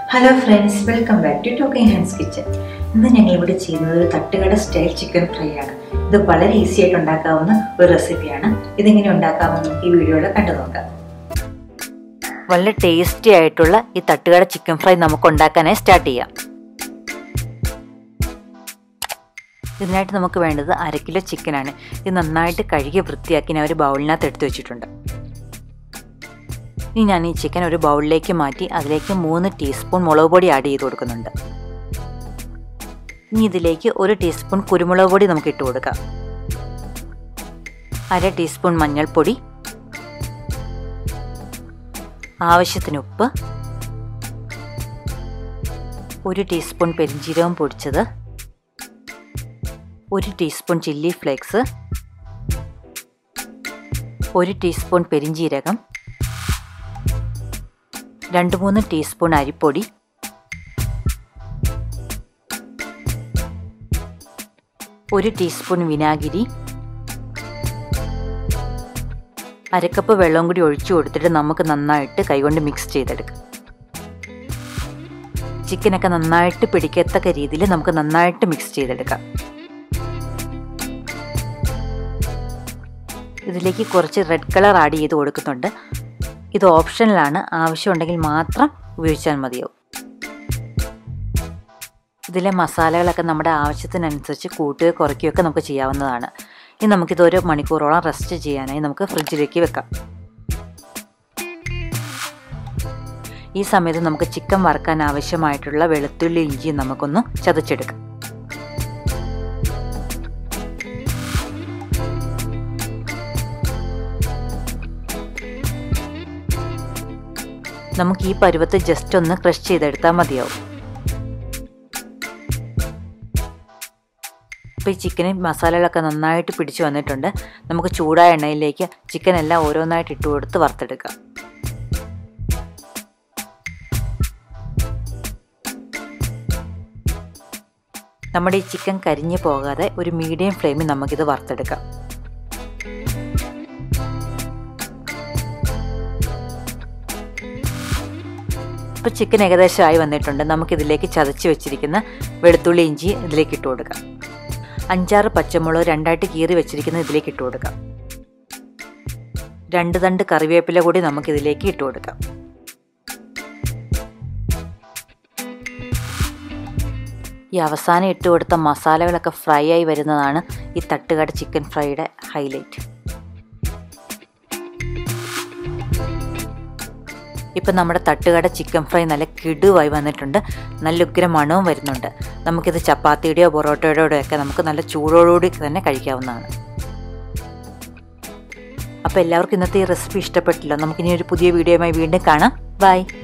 hello friends welcome back to Talking Hands Kitchen ഇന്ന് ഞങ്ങൾ ഇവിടെ ചെയ്യുന്നത് ഒരു തട്ടുകട സ്റ്റൈൽ ചിക്കൻ ഫ്രൈ ആണ് ഇത് വളരെ ഈസി ആയിട്ട് ഉണ്ടാക്കാവുന്ന ഒരു റെസിപ്പിയാണ് ഇതെങ്ങനെ ഉണ്ടാക്കാമെന്ന് നമുക്ക് ഈ വീഡിയോയിൽ കണ്ടു നോക്കാം വളരെ ടേസ്റ്റി ആയിട്ടുള്ള ഈ തട്ടുകട ചിക്കൻ ഫ്രൈ നമുക്ക് ഉണ്ടാക്കാനായി സ്റ്റാർട്ട് ചെയ്യാം ഇതിനായിട്ട് നമുക്ക് വേണ്ടത് അര കിലോ ചിക്കനാണ് ഇത് നന്നായിട്ട് കഴുകി വൃത്തിയാക്കി ഞാൻ ഒരു ബൗളിനകത്ത് എടുത്തു വെച്ചിട്ടുണ്ട് ഇനി ഞാൻ ഈ ചിക്കൻ ഒരു ബൗളിലേക്ക് മാറ്റി അതിലേക്ക് മൂന്ന് ടീസ്പൂൺ മുളക് പൊടി ആഡ് ചെയ്ത് കൊടുക്കുന്നുണ്ട് ഇനി ഇതിലേക്ക് ഒരു ടീസ്പൂൺ കുരുമുളക് പൊടി നമുക്ക് ഇട്ട് കൊടുക്കാം അര ടീസ്പൂൺ മഞ്ഞൾപ്പൊടി ആവശ്യത്തിന് ഉപ്പ് ഒരു ടീസ്പൂൺ പെരിഞ്ജീരകം പൊടിച്ചത് ഒരു ടീസ്പൂൺ ചില്ലി ഫ്ലേക്സ് ഒരു ടീസ്പൂൺ പെരിഞ്ജീരകം രണ്ട് മൂന്ന് ടീസ്പൂൺ അരിപ്പൊടി ഒരു ടീസ്പൂൺ വിനാഗിരി അരക്കപ്പ് വെള്ളം കൂടി ഒഴിച്ചു കൊടുത്തിട്ട് നമുക്ക് നന്നായിട്ട് കൈകൊണ്ട് മിക്സ് ചെയ്തെടുക്കാം ചിക്കനൊക്കെ നന്നായിട്ട് പിടിക്കത്തക്ക രീതിയിൽ നമുക്ക് നന്നായിട്ട് മിക്സ് ചെയ്തെടുക്കാം ഇതിലേക്ക് കുറച്ച് റെഡ് കളർ ആഡ് ചെയ്ത് കൊടുക്കുന്നുണ്ട് ഇത് ഓപ്ഷനിലാണ് ആവശ്യമുണ്ടെങ്കിൽ മാത്രം ഉപയോഗിച്ചാൽ മതിയാവും ഇതിലെ മസാലകളൊക്കെ നമ്മുടെ ആവശ്യത്തിനനുസരിച്ച് കൂട്ടുകയോ കുറയ്ക്കുകയോ ഒക്കെ നമുക്ക് ചെയ്യാവുന്നതാണ് ഇനി നമുക്കിത് ഒരു മണിക്കൂറോളം റെസ്റ്റ് ചെയ്യാനായി നമുക്ക് ഫ്രിഡ്ജിലേക്ക് വെക്കാം ഈ സമയത്ത് നമുക്ക് ചിക്കൻ വറുക്കാൻ ആവശ്യമായിട്ടുള്ള വെളുത്തുള്ളി ഇഞ്ചി നമുക്കൊന്ന് ചതച്ചെടുക്കാം നമുക്ക് ഈ പരുവത്ത് ജസ്റ്റ് ഒന്ന് ക്രഷ് ചെയ്തെടുത്താൽ മതിയാവും ഇപ്പോൾ ഈ ചിക്കന് മസാലകളൊക്കെ നന്നായിട്ട് പിടിച്ചു വന്നിട്ടുണ്ട് നമുക്ക് ചൂടായ എണ്ണയിലേക്ക് ചിക്കൻ എല്ലാം ഓരോന്നായിട്ട് ഇട്ട് കൊടുത്ത് വറുത്തെടുക്കാം നമ്മുടെ ഈ ചിക്കൻ കരിഞ്ഞു പോകാതെ ഒരു മീഡിയം ഫ്ലെയിമിൽ നമുക്കിത് വറുത്തെടുക്കാം ഇപ്പോൾ ചിക്കൻ ഏകദേശം ആയി വന്നിട്ടുണ്ട് നമുക്കിതിലേക്ക് ചതച്ച് വെച്ചിരിക്കുന്ന വെളുത്തുള്ളി ഇഞ്ചി ഇതിലേക്ക് ഇട്ട് കൊടുക്കാം അഞ്ചാറ് പച്ചമുളക് രണ്ടായിട്ട് കീറി വെച്ചിരിക്കുന്ന ഇതിലേക്ക് ഇട്ട് കൊടുക്കാം രണ്ട് തണ്ട് കറിവേപ്പില കൂടി നമുക്കിതിലേക്ക് ഇട്ട് കൊടുക്കാം ഈ അവസാനം ഇട്ട് കൊടുത്ത മസാലകളൊക്കെ ഫ്രൈ ആയി വരുന്നതാണ് ഈ തട്ടുകട ചിക്കൻ ഫ്രൈയുടെ ഹൈലൈറ്റ് ഇപ്പം നമ്മുടെ തട്ടുകട ചിക്കൻ ഫ്രൈ നല്ല കിടുവായി വന്നിട്ടുണ്ട് നല്ല ഉഗ്ര മണവും വരുന്നുണ്ട് നമുക്കിത് ചപ്പാത്തിയുടെയോ പൊറോട്ടയുടെയോ ഒക്കെ നമുക്ക് നല്ല ചൂടോടുകൂടി തന്നെ കഴിക്കാവുന്നതാണ് അപ്പോൾ എല്ലാവർക്കും ഇന്നത്തെ ഈ റെസിപ്പി ഇഷ്ടപ്പെട്ടില്ല നമുക്കിനി ഒരു പുതിയ വീഡിയോയുമായി വീണ്ടും കാണാം ബൈ